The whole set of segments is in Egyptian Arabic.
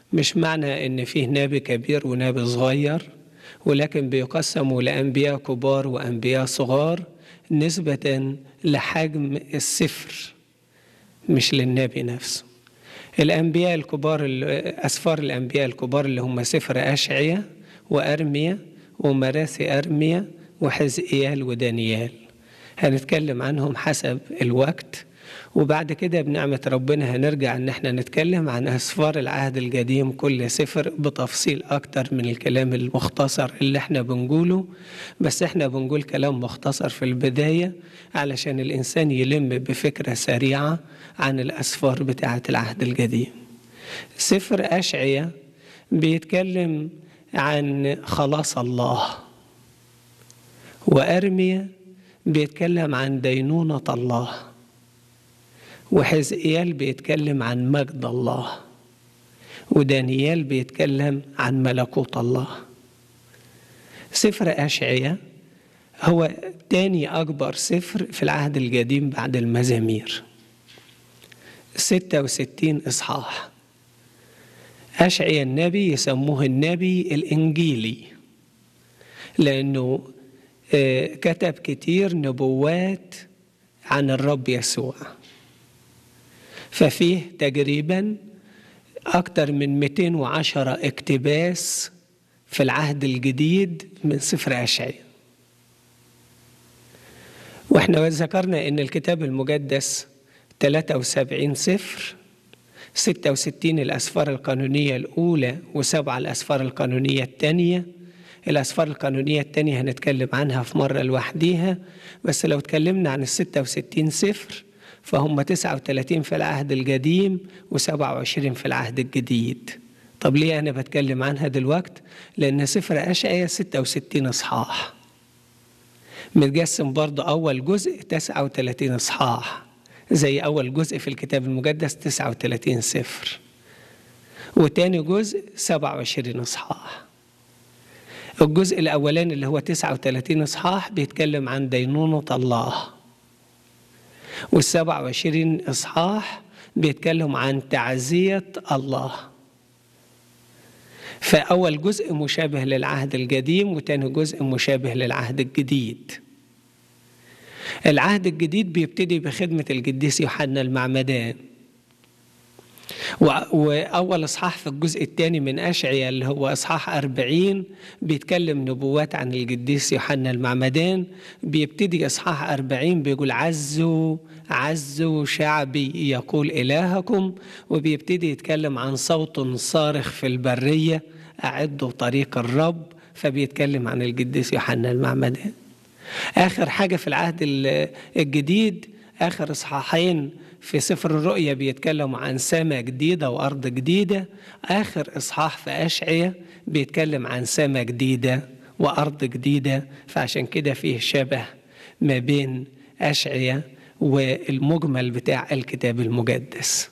مش معنى ان فيه نبي كبير ونبي صغير ولكن بيقسموا لانبياء كبار وانبياء صغار نسبه لحجم السفر مش للنبي نفسه الانبياء الكبار اسفار الانبياء الكبار اللي هم سفر اشعيا وارميا ومراثي ارميا وحزقيال ودانيال هنتكلم عنهم حسب الوقت وبعد كده بنعمة ربنا هنرجع ان احنا نتكلم عن اسفار العهد القديم كل سفر بتفصيل اكتر من الكلام المختصر اللي احنا بنقوله بس احنا بنقول كلام مختصر في البداية علشان الانسان يلم بفكرة سريعة عن الاسفار بتاعة العهد القديم سفر اشعيا بيتكلم عن خلاص الله وارميا بيتكلم عن دينونة الله وحزقيال بيتكلم عن مجد الله ودانيال بيتكلم عن ملكوت الله سفر أشعية هو تاني أكبر سفر في العهد القديم بعد المزامير ستة وستين إصحاح أشعيا النبي يسموه النبي الإنجيلي لأنه كتب كتير نبوات عن الرب يسوع ففيه تقريبا أكثر من 210 اقتباس في العهد الجديد من سفر أشعيا واحنا ذكرنا ان الكتاب المقدس 73 سفر 66 الأسفار القانونية الأولى وسبعة الأسفار القانونية الثانية الأسفار القانونية الثانية هنتكلم عنها في مرة لوحديها بس لو اتكلمنا عن الستة وستين سفر فهم تسعة وثلاثين في العهد القديم وسبعة وعشرين في العهد الجديد طب ليه أنا بتكلم عنها دلوقت لأن سفر أشعيا ستة وستين إصحاح متقسم برضه أول جزء تسعة وثلاثين إصحاح زي أول جزء في الكتاب المقدس تسعة وثلاثين سفر وتاني جزء سبعة وعشرين إصحاح الجزء الأولاني اللي هو 39 إصحاح بيتكلم عن دينونة الله والسبع وعشرين إصحاح بيتكلم عن تعزية الله فأول جزء مشابه للعهد القديم وتاني جزء مشابه للعهد الجديد العهد الجديد بيبتدي بخدمة القديس يوحنا المعمدان وأول إصحاح في الجزء الثاني من أشعيا اللي هو إصحاح أربعين بيتكلم نبوات عن القديس يوحنا المعمدان بيبتدي إصحاح أربعين بيقول عزوا عزوا شعبي يقول إلهكم وبيبتدي يتكلم عن صوت صارخ في البرية أعدوا طريق الرب فبيتكلم عن القديس يوحنا المعمدان آخر حاجة في العهد الجديد آخر إصحاحين في سفر الرؤيا بيتكلم عن سماء جديدة وأرض جديدة آخر إصحاح في أشعية بيتكلم عن سماء جديدة وأرض جديدة فعشان كده فيه شبه ما بين أشعية والمجمل بتاع الكتاب المقدس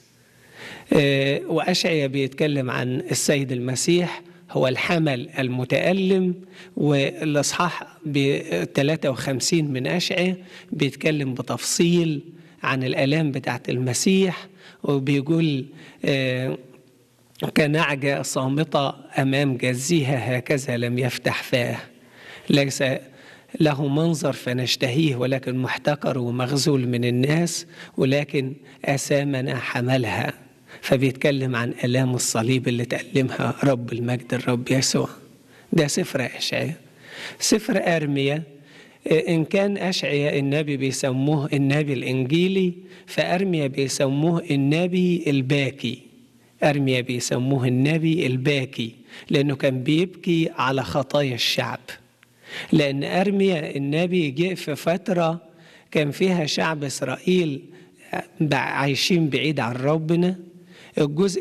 وأشعية بيتكلم عن السيد المسيح هو الحمل المتألم والإصحاح ب 53 من أشعية بيتكلم بتفصيل عن الآلام بتاعت المسيح وبيقول آه كنعجة صامتة أمام جزيها هكذا لم يفتح فاه ليس له منظر فنشتهيه ولكن محتقر ومغزول من الناس ولكن أسامنا حملها فبيتكلم عن آلام الصليب اللي تألمها رب المجد الرب يسوع ده سفر أشعيا سفر أرميا إن كان أشعيا النبي بيسموه النبي الإنجيلي فأرميا بيسموه النبي الباكي أرميا بيسموه النبي الباكي لأنه كان بيبكي على خطايا الشعب لأن أرميا النبي جه في فترة كان فيها شعب إسرائيل عايشين بعيد عن ربنا الجزء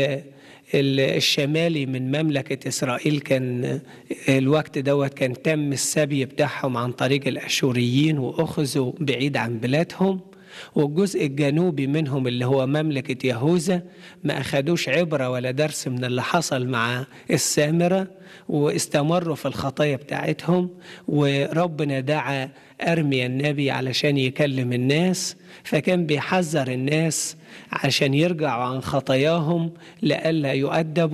الشمالي من مملكة إسرائيل كان الوقت دوت كان تم السبي بتاعهم عن طريق الأشوريين وأخذوا بعيد عن بلادهم والجزء الجنوبي منهم اللي هو مملكة يهوذا ما أخدوش عبرة ولا درس من اللي حصل مع السامرة واستمروا في الخطايا بتاعتهم وربنا دعا أرميا النبي علشان يكلم الناس فكان بيحذر الناس عشان يرجعوا عن خطاياهم لئلا يؤدبوا